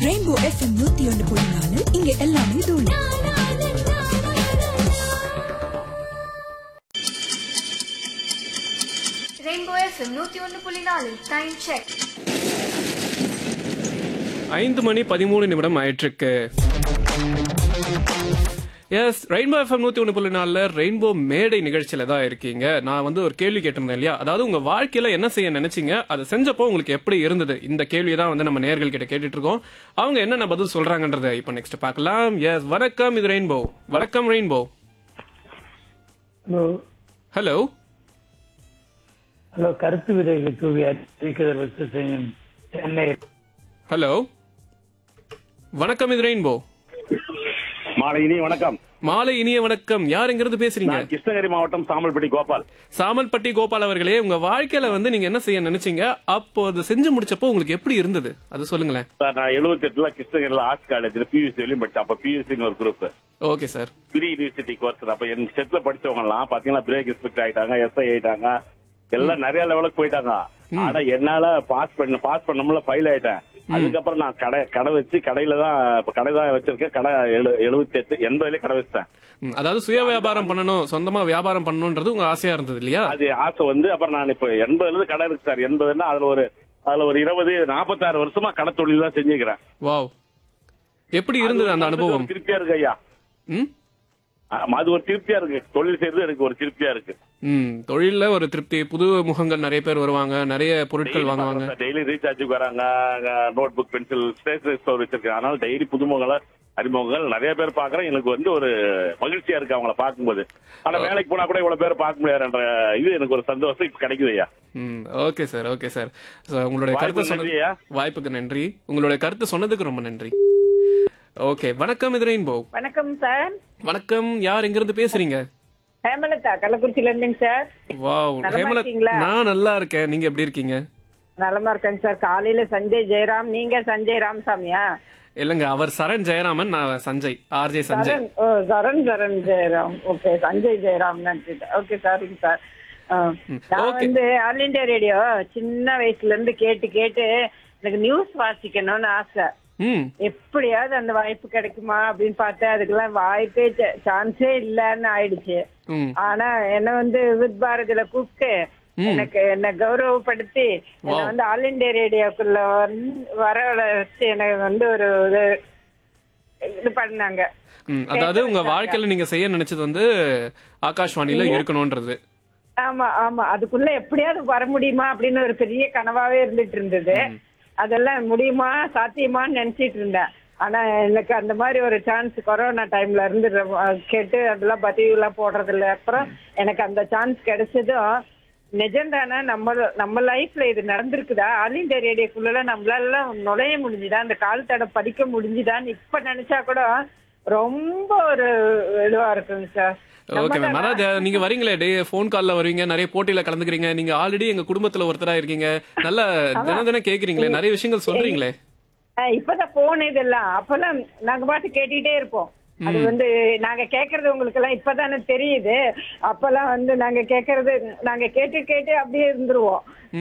Rainbow FM நூத்தி ஒன்று புள்ளி நாலு இங்க எல்லாமே தூள் ரெயின்போ எஃப்எம் நூத்தி ஒன்று புள்ளி நாலு டைம் செக் ஐந்து மணி பதிமூணு நிமிடம் ஆயிட்டிருக்கு எஸ் ரெயின்போ எஃப்எம் நூத்தி ஒன்று புள்ளி நாலுல ரெயின்போ மேடை நிகழ்ச்சியில தான் இருக்கீங்க நான் வந்து ஒரு கேள்வி கேட்டிருந்தேன் இல்லையா அதாவது உங்க வாழ்க்கையில என்ன செய்ய நினைச்சீங்க அதை செஞ்சப்போ உங்களுக்கு எப்படி இருந்தது இந்த கேள்வியை தான் வந்து நம்ம நேர்கள் கிட்ட கேட்டுட்டு இருக்கோம் அவங்க என்னென்ன பதில் சொல்றாங்கன்றத இப்போ நெக்ஸ்ட் பார்க்கலாம் எஸ் வணக்கம் இது ரெயின்போ வணக்கம் ரெயின்போ ஹலோ ஹலோ ஹலோ கருத்து விதைகளை தூவி அறிவிக்கிறதற்கு செய்யும் சென்னை ஹலோ வணக்கம் இது ரெயின்போ மாலை இனி வணக்கம் மாலை இனிய வணக்கம் யார் எங்கிருந்து பேசுறீங்க நான் கிருஷ்ணகிரி மாவட்டம் சாமல்பட்டி கோபால் சாமல்பட்டி கோபால் அவர்களே உங்க வாழ்க்கையில வந்து நீங்க என்ன செய்ய நினைச்சீங்க அப்போ அது செஞ்சு முடிச்சப்போ உங்களுக்கு எப்படி இருந்தது அது சொல்லுங்களேன் சார் நான் எழுபத்தி எட்டுல கிருஷ்ணகிரில ஆர்ட்ஸ் காலேஜ்ல பியூசி வரையும் படிச்சேன் அப்ப பியூசின்னு ஒரு group okay sir pre university course அப்ப என் செட்ல படிச்சவங்க எல்லாம் பாத்தீங்கன்னா பிரேக் இன்ஸ்பெக்டர் ஆயிட்டாங்க எஸ்ஐ ஆயிட்டாங்க எல்லாம் நிறைய லெவலுக்கு போயிட்டாங்க ஆனா என்னால பாஸ் பண்ண பாஸ் பண்ணமுல ஃபைல் ஆயிட்டேன் அதுக்கப்புறம் நான் கடை கடை வச்சு கடையில தான் இப்ப கடை தான் வச்சிருக்கேன் கடை எழு- எழுபத்தி எட்டு எண்பதுல கடை வச்சிட்டேன் ம், அதாவது சுய வியாபாரம் பண்ணணும் சொந்தமா வியாபாரம் பண்ணணும்ன்றது உங்க ஆசையா இருந்தது இல்லையா அது ஆசை வந்து அப்புறம் நான் இப்ப எண்பதுல இருந்து கடை இருக்கு சார் எண்பதுன்னா அதுல ஒரு அதுல ஒரு இருபது நாற்பத்தாறு வருஷமா கடை தொழில் தான் செஞ்சுக்கிறேன் வாவ் எப்படி இருந்தது அந்த அனுபவம் திருப்தியா இருக்கு ஐயா ம் ஆமா, அது ஒரு திருப்தியா இருக்கு தொழில் செய்யறது எனக்கு ஒரு திருப்தியா இருக்கு ம் தொழில்ல ஒரு திருப்தி புது முகங்கள் நிறைய பேர் வருவாங்க நிறைய பொருட்கள் வாங்குவாங்க டெய்லி ரீசார்ஜுக்கு வராங்க notebook pencil stationery store வச்சிருக்கேன் அதனால டெய்லி புதுமுகங்களை அறிமுகங்கள் நிறைய பேர் பாக்குறேன் எனக்கு வந்து ஒரு மகிழ்ச்சியா இருக்கு அவங்கள பார்க்கும்போது ஆனா வேலைக்கு போனா கூட இவ்வளவு பேர் பார்க்க முடியாதுன்ற இது எனக்கு ஒரு சந்தோஷம் இப்ப கிடைக்குது ஐயா ம் okay sir okay sir So, உங்களுடைய வாய்ப்புக்கு கருத்து சொன்னது நன்றியா. வாய்ப்புக்கு நன்றி உங்களுடைய கருத்து சொன்னதுக்கு ரொம்ப நன்றி ஓகே வணக்கம் இது ரெயின்போ வணக்கம் சார் வணக்கம் யார் எங்கிருந்து பேசுறீங்க ஹேமலதா கள்ளக்குறிச்சியில இருந்துங்க சார் வாவ் நலமா ஹேமலத் இருக்கீங்களா? நான் நல்லா இருக்கேன் நீங்க எப்படி இருக்கீங்க நலமா இருக்கேங்க சார் காலையில சஞ்சய் ஜெயராம் நீங்க சஞ்சய் ராமசாமியா இல்லங்க அவர் சரண் ஜெயராமன் நான் Sanjay RJ Sanjay Charan oh Charan Charan Jayaram okay Sanjay Jayaram நினைச்சிட்டேன் ஓகே சரிங்க சார் ஆ, நான் okay. வந்து ஆல் இண்டியா ரேடியோ சின்ன வயசுல இருந்து கேட்டு கேட்டு எனக்கு நியூஸ் வாசிக்கணும்னு ஆசை ம் எப்படியாவது அந்த வாய்ப்பு கிடைக்குமா அப்படின்னு பார்த்தேன் அதுக்கெல்லாம் வாய்ப்பே சான்ஸே இல்லைன்னு ஆயிடுச்சு ம் ஆனா என்ன வந்து வித் பாரதியில கூப்பிட்டு எனக்கு என்ன கௌரவப்படுத்தி என்ன Wow. வந்து ஆல் இண்டியா ரேடியோக்குள்ள வந்து வர வச்சு எனக்கு வந்து ஒரு இது இது பண்ணாங்க ம் அதாவது உங்க வாழ்க்கையில நீங்க செய்ய நினைச்சது வந்து ஆகாஷ்வாணியில இருக்கணும்ன்றது ஆமா ஆமா அதுக்குள்ள எப்படியாவது வர முடியுமா அப்படின்னு ஒரு பெரிய கனவாவே இருந்துட்டு இருந்தது அதெல்லாம் முடியுமா சாத்தியமான்னு நினைச்சிட்டு இருந்தேன் ஆனா எனக்கு அந்த மாதிரி ஒரு சான்ஸ் கொரோனா டைம்ல இருந்து ரொம்ப- கேட்டு அதெல்லாம் பதிவு எல்லாம் போடுறது இல்ல அப்புறம் எனக்கு அந்த சான்ஸ் கிடைச்சதும் நிஜம்தானே நம்ம நம்ம லைஃப்ல இது நடந்திருக்குதா ஆல் இந்தியா ரேடியோக்குள்ள நம்மளால நுழைய முடிஞ்சுதா அந்த கால் தடை படிக்க முடிஞ்சுதான்னு இப்ப நினைச்சா கூட ரொம்ப ஒரு இதுவா இருக்குங்க சார் ஓகே மேம் அதாவது நீங்க வரீங்களே டே ஃபோன் கால்ல வருவீங்க நிறைய போட்டியில கலந்துக்கிறீங்க நீங்க ஆல்ரெடி எங்க குடும்பத்துல ஒருத்தரா இருக்கீங்க நல்ல தினம் தினம் கேக்குறீங்களே நிறைய விஷயங்கள் சொல்றீங்களே ஆஹ் இப்பதான் போன் இதெல்லாம் அப்பெல்லாம் நாங்க பாட்டு கேட்டுக்கிட்டே இருப்போம் அது வந்து நாங்க கேக்குறது உங்களுக்கு எல்லாம் இப்பதானே தெரியுது அப்பெல்லாம் வந்து நாங்க கேக்குறது நாங்க கேட்டு கேட்டு அப்படியே இருந்துருவோம்